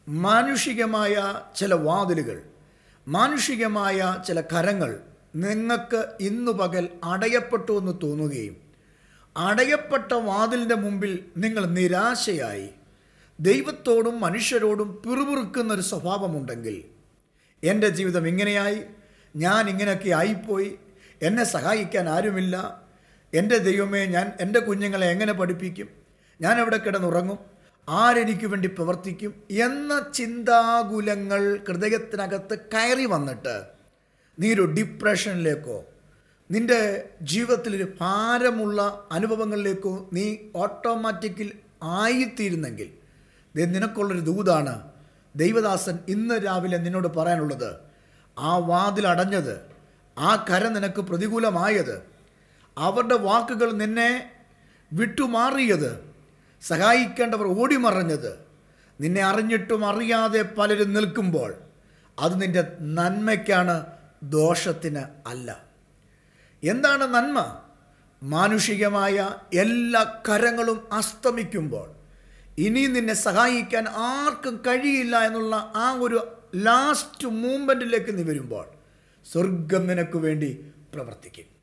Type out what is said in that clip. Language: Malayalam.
മാനുഷികമായ ചില വാതിലുകൾ മാനുഷികമായ ചില കരങ്ങൾ നിങ്ങൾക്ക് ഇന്നു പകൽ അടയപ്പെട്ടു എന്ന് തോന്നുകയും അടയപ്പെട്ട വാതിലിൻ്റെ മുമ്പിൽ നിങ്ങൾ നിരാശയായി ദൈവത്തോടും മനുഷ്യരോടും പിറുപിറുക്കുന്ന ഒരു സ്വഭാവമുണ്ടെങ്കിൽ എൻ്റെ ജീവിതം ഇങ്ങനെയായി ഞാൻ ഇങ്ങനെയൊക്കെ ആയിപ്പോയി എന്നെ സഹായിക്കാൻ ആരുമില്ല എൻ്റെ ദൈവമേ ഞാൻ എൻ്റെ കുഞ്ഞുങ്ങളെ എങ്ങനെ പഠിപ്പിക്കും ഞാൻ എവിടെ കിടന്നുറങ്ങും ആരെനിക്ക് വേണ്ടി പ്രവർത്തിക്കും എന്ന ചിന്താകുലങ്ങൾ ഹൃദയത്തിനകത്ത് കയറി വന്നിട്ട് നീ ഒരു ഡിപ്രഷനിലേക്കോ നിൻ്റെ ജീവിതത്തിലൊരു ഭാരമുള്ള അനുഭവങ്ങളിലേക്കോ നീ ഓട്ടോമാറ്റിക്കിൽ ആയിത്തീരുന്നെങ്കിൽ ദേ നിനക്കുള്ളൊരു ദൂതാണ് ദൈവദാസൻ ഇന്ന് രാവിലെ നിന്നോട് പറയാനുള്ളത് ആ വാതിൽ അടഞ്ഞത് ആ കര നിനക്ക് പ്രതികൂലമായത് അവരുടെ വാക്കുകൾ നിന്നെ വിട്ടുമാറിയത് സഹായിക്കേണ്ടവർ ഓടിമറഞ്ഞത് നിന്നെ അറിഞ്ഞിട്ടും അറിയാതെ പലരും നിൽക്കുമ്പോൾ അത് നിൻ്റെ നന്മയ്ക്കാണ് ദോഷത്തിന് അല്ല എന്താണ് നന്മ മാനുഷികമായ എല്ലാ കരങ്ങളും അസ്തമിക്കുമ്പോൾ ഇനി നിന്നെ സഹായിക്കാൻ ആർക്കും കഴിയില്ല എന്നുള്ള ആ ഒരു ലാസ്റ്റ് മൂമെൻറ്റിലേക്ക് നീ വരുമ്പോൾ സ്വർഗം നിനക്ക് വേണ്ടി പ്രവർത്തിക്കും